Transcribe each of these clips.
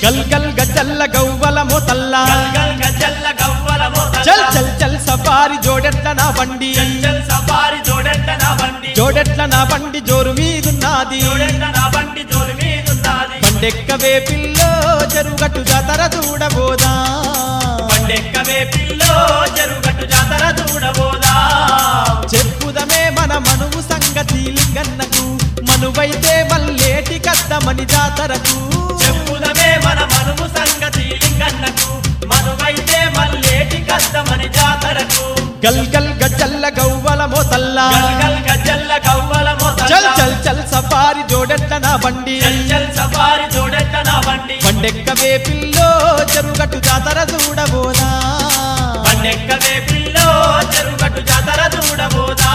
గల్ గల్ గజల్ల గవ్వల మోతల్ల గల్ గల్ గజల్ల గవ్వల మోతల్ల చల్ చల్ చల్ సఫారి జోడెట్ల నా బండి చల్ చల్ సఫారి జోడెట్ట నా బండి జోడెట్ల నా బండి జోరు మీదున్నది జోడెట్ట నా బండి జోరు మీదున్నది బండెక్కవే పిల్లో చెరుగట్టు జాతర చూడబోదా బండెక్కవే పిల్లో చెరుగట్టు జాతర చూడబోదా చెప్పుదమే మన మనువు సంగతి లింగన్నకు మనువైతే మల్లేటి కద్దమని జాతరకు చెప్పుదమే మన మనుము సంగతి లింగన్నకు మనువైతే మల్లేటి కష్టమని జాతరకు గల్ గల్ గజల్ల గవ్వల మోతల్లా గల్ గల్ గజల్ల గవ్వల మోతల్ల చల్ చల్ చల్ సఫారి జోడెట్ల నా బండి చల్ చల్ సఫారి జోడెట్ట నా బండి బండెక్కవే పిల్లో చెరుగట్టు జాతర చూడబోదా బండెక్కవే పిల్లో చెరుగట్టు జాతర చూడబోదా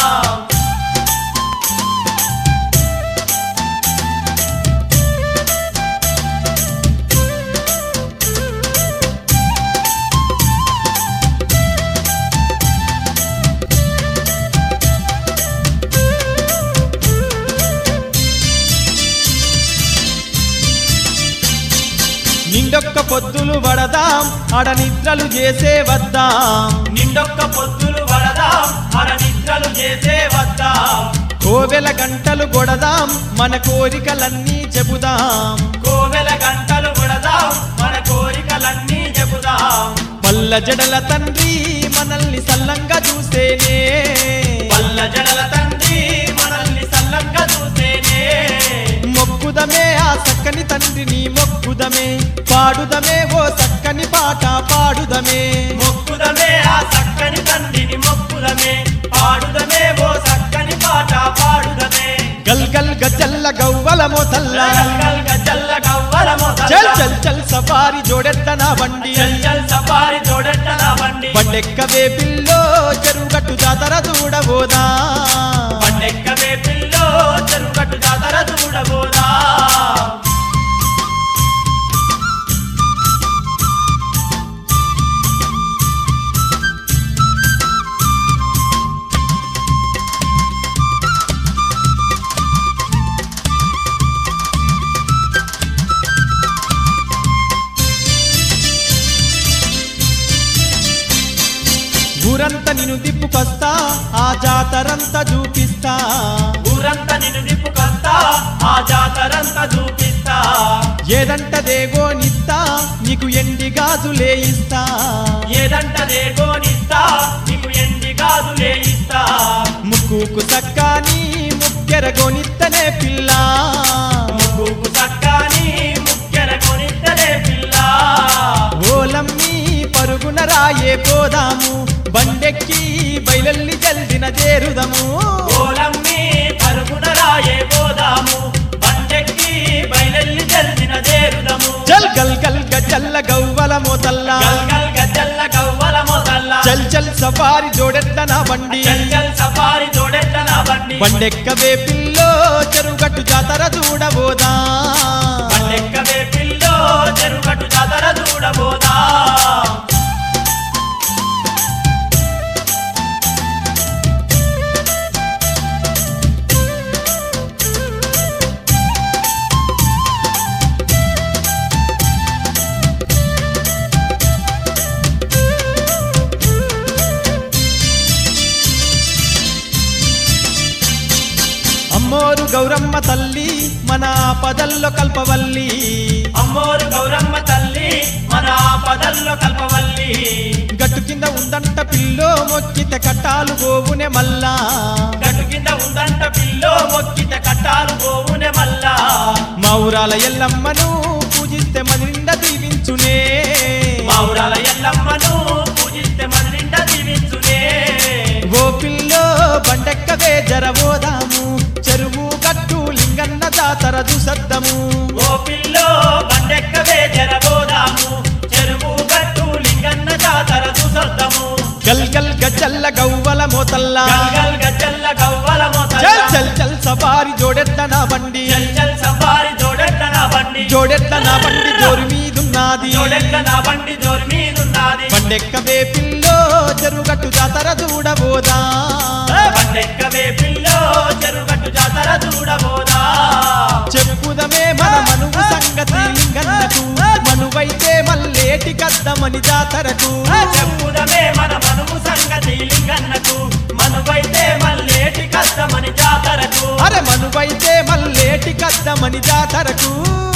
నిండొక్క పొద్దులు పడదాం ఆడ నిద్రలు చేసే వద్దాం నిండొక్క పొద్దులు వడదాం మన నిద్రలు చేసే వద్దాం కోవెల గంటలు కొడదాం మన కోరికలన్నీ చెబుదాం కోవెల గంటలు కొడదాం మన కోరికలన్నీ చెబుదాం పల్ల జడల తండ్రి మనల్ని సల్లంగా చూసేనే పల్ల జడల తండ్రి మనల్ని సల్లంగా చూసేనే మొక్కుదమే ఆ చక్కని తండ్రిని మొక్కుదమే పాడుదమే ఓ చక్కని పాట పాడుదమే మొక్కుదమే ఆ చక్కని తండ్రిని మొక్కుదమే పాడుదమే ఓ చక్కని పాట పాడుదమే గల్ గల్ గజల్ల గవ్వల మోతల్ల గల్ గల్ గజల్ల గవ్వల మోతల్ల. చల్ చల్ చల్ సఫారి జోడెట్ట నా బండి చల్ చల్ సఫారి జోడెట్ట నా బండి బండెక్కవే పిల్లో చెరుగట్టు జాతర చూడబోదా పండెక్కవే పిల్లో చెరుగట్టు జాతర చూడబోదా ఊరంతా నిన్ను దిప్పుకొస్తా ఆ జాతరంతా చూపిస్తా ఊరంతా నిన్ను నిప్పుకొస్తా ఆ జాతరంతా చూపిస్తా ఏదంటదేగో నిస్తా నీకు ఎండి గాజులే ఇస్తా ఏదంటదే గోనిస్తా నీకు ఎండి గాజులే ఇస్తా ముక్కుకు సక్కాని ముక్కెర గోనిత్తనే పిల్ల ముగ్గుకు చక్కని ముక్కెర కొనిద్దలే పిల్ల ఓలమ్మి పరుగున రాయే పోదాము బండెక్కి బయలల్లి జల్దిన చేరుదము ఓలమ్మి పరుగున రాయే పోదాము బండెక్కి బయలెల్లి జల్దిన చేరుదము చల్ గల్ గల్ గజల్ల గవ్వల మోతల్లా గల్ గల్ గజల్ల గవ్వల మొదల్ల చల్ చల్ సఫారి జోడెట్ల నా బండి చల్ చల్ సఫారి జోడెట్ట నా బండి బండెక్కవే పిల్లో చెరుగట్టు జాతర చూడబోదా బండెక్కవే పిల్లో చెరుగట్టు జాతర చూడబోదా అమ్మోరు గౌరమ్మ తల్లి మన పదల్లో కల్పవల్లి అమ్మోరు గౌరమ్మ తల్లి మన పదల్లో కల్పవల్లి గట్టు కింద ఉందంట పిల్లో మొక్కిత కట్టాలు గోవునే మల్లా గట్టు కింద ఉందంట పిల్లో మొక్కిత కట్టాలు పోవునే మల్లా మా ఊరాల ఎల్లమ్మను పూజిస్తే మది నిండా దీవించునే మావురాల ఎల్లమ్మను పూజిస్తే మన నిండా దీవించునే ఓ పిల్లో బండెక్కవే జరబోదాము చెరువు గట్టు లింగన్న జాతర చూసద్దము ఓ పిల్లో బండెక్కవే జరబోదాము చెరువు గట్టు లింగన్న జాతర చూసొద్దాము గల్ గల్ గజల్ల గవ్వల మోతల్లా గల్ గల్ గజ్జల్ల గవ్వల మోతల్ల. చల్ చల్ చల్ సఫారి జోడెట్ల నా బండి చల్ చల్ సఫారి జోడెట్ల నా బండి జోడెట్ల నా బండి జోరు మీదున్నది జోడెట్ల నా బండి జోరు మీదున్నది బండెక్కవే పిల్లో చెరుగట్టు జాతర చూడబోదా బండెక్కవే పిల్లో చెరుగట్టు జాతర చూడబోదా చెప్పుదమే మన మనువు సంగతి లింగన్నకు కద్దమని జాతరకు చెప్పుదమే మన మనుము సంగతి లింగన్నకు మనువైతే మల్లేటి కద్దమని జాతరకు అరే మనువైతే మల్లేటి కద్దమని జాతరకు